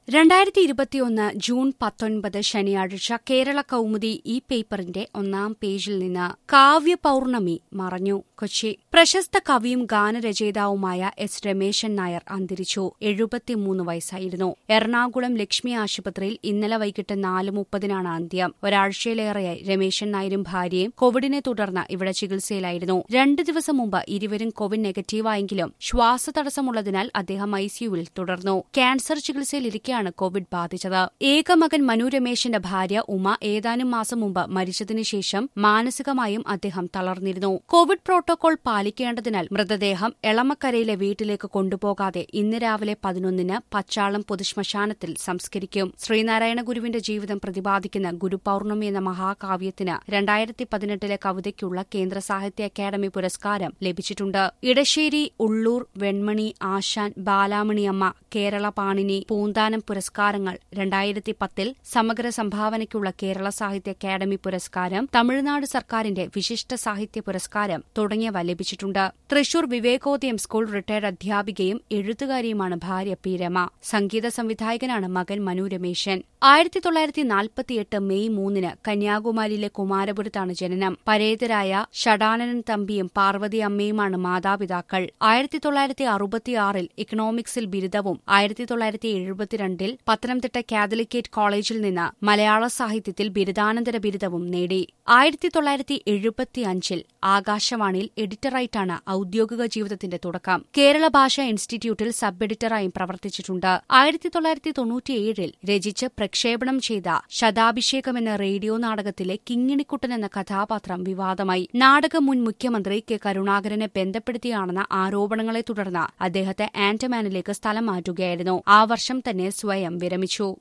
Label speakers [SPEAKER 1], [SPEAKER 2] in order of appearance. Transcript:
[SPEAKER 1] രണ്ടായിരത്തി ഇരുപത്തിയൊന്ന് ജൂൺ പത്തൊൻപത് ശനിയാഴ്ച കേരള കൗമുദി ഈ പേപ്പറിന്റെ ഒന്നാം പേജിൽ നിന്ന് കാവ്യ പൌർണമി മറഞ്ഞു കൊച്ചി പ്രശസ്ത കവിയും ഗാനരചയിതാവുമായ എസ് രമേശൻ നായർ അന്തരിച്ചു എഴുപത്തിമൂന്ന് വയസ്സായിരുന്നു എറണാകുളം ലക്ഷ്മി ആശുപത്രിയിൽ ഇന്നലെ വൈകിട്ട് നാല് മുപ്പതിനാണ് അന്ത്യം ഒരാഴ്ചയിലേറെയായി രമേശൻ നായരും ഭാര്യയും കോവിഡിനെ തുടർന്ന് ഇവിടെ ചികിത്സയിലായിരുന്നു രണ്ട് ദിവസം മുമ്പ് ഇരുവരും കോവിഡ് നെഗറ്റീവായെങ്കിലും ശ്വാസതടസ്സമുള്ളതിനാൽ അദ്ദേഹം ഐസിയുവിൽ തുടർന്നു ക്യാൻസർ ചികിത്സയിലിരിക്കെയാണ് കോവിഡ് ബാധിച്ചത് ഏകമകൻ മനു രമേശിന്റെ ഭാര്യ ഉമ ഏതാനും മാസം മുമ്പ് മരിച്ചതിനു ശേഷം മാനസികമായും അദ്ദേഹം തളർന്നിരുന്നു കോവിഡ് പ്രോട്ടോകോൾ പാലിക്കേണ്ടതിനാൽ മൃതദേഹം എളമക്കരയിലെ വീട്ടിലേക്ക് കൊണ്ടുപോകാതെ ഇന്ന് രാവിലെ പതിനൊന്നിന് പച്ചാളം പൊതുശ്മശാനത്തിൽ സംസ്കരിക്കും ശ്രീനാരായണ ഗുരുവിന്റെ ജീവിതം പ്രതിപാദിക്കുന്ന ഗുരുപൌർണമി എന്ന മഹാകാവ്യത്തിന് രണ്ടായിരത്തി പതിനെട്ടിലെ കവിതയ്ക്കുള്ള കേന്ദ്ര സാഹിത്യ അക്കാദമി പുരസ്കാരം ലഭിച്ചിട്ടുണ്ട് ഇടശ്ശേരി ഉള്ളൂർ വെൺമണി ആശാൻ ബാലാമണിയമ്മ കേരള പാണിനി പൂന്താനം പുരസ്കാരങ്ങൾ രണ്ടായിരത്തി പത്തിൽ സമഗ്ര സംഭാവനയ്ക്കുള്ള കേരള സാഹിത്യ അക്കാദമി പുരസ്കാരം തമിഴ്നാട് സർക്കാരിന്റെ വിശിഷ്ട സാഹിത്യ പുരസ്കാരം തുടങ്ങിയവ ലഭിച്ചിട്ടുണ്ട് തൃശൂർ വിവേകോദയം സ്കൂൾ റിട്ടയർഡ് അധ്യാപികയും എഴുത്തുകാരിയുമാണ് ഭാര്യ പി രമ സംഗീത സംവിധായകനാണ് മകൻ മനു രമേശൻ ആയിരത്തി തൊള്ളായിരത്തി നാൽപ്പത്തിയെട്ട് മെയ് മൂന്നിന് കന്യാകുമാരിയിലെ കുമാരപുരത്താണ് ജനനം പരേതരായ ഷടാനനൻ തമ്പിയും പാർവതി അമ്മയുമാണ് മാതാപിതാക്കൾ ആയിരത്തി തൊള്ളായിരത്തി അറുപത്തിയാറിൽ ഇക്കണോമിക്സിൽ ബിരുദവും ആയിരത്തി തൊള്ളായിരത്തി എഴുപത്തിരണ്ടിൽ പത്തനംതിട്ട കാതലിക്കേറ്റ് കോളേജിൽ നിന്ന് മലയാള സാഹിത്യത്തിൽ ബിരുദാനന്തര ബിരുദവും നേടി ആയിരത്തി തൊള്ളായിരത്തി എഴുപത്തിയഞ്ചിൽ ആകാശവാണിയിൽ എഡിറ്ററായിട്ടാണ് ഔദ്യോഗിക ജീവിതത്തിന്റെ തുടക്കം കേരള ഭാഷാ ഇൻസ്റ്റിറ്റ്യൂട്ടിൽ സബ് എഡിറ്ററായും പ്രവർത്തിച്ചിട്ടുണ്ട് ആയിരത്തി തൊള്ളായിരത്തി തൊണ്ണൂറ്റിയേഴിൽ രചിച്ച് പ്രക്ഷേപണം ചെയ്ത ശതാഭിഷേകം എന്ന റേഡിയോ നാടകത്തിലെ കിങ്ങിണിക്കുട്ടൻ എന്ന കഥാപാത്രം വിവാദമായി നാടകം മുൻ മുഖ്യമന്ത്രി കെ കരുണാകരനെ ബന്ധപ്പെടുത്തിയാണെന്ന ആരോപണങ്ങളെ തുടർന്ന് അദ്ദേഹത്തെ ആന്റമാനിലേക്ക് സ്ഥലം മാറ്റുകയായിരുന്നു ആ വർഷം തന്നെ സ്വയം വിരമിച്ചു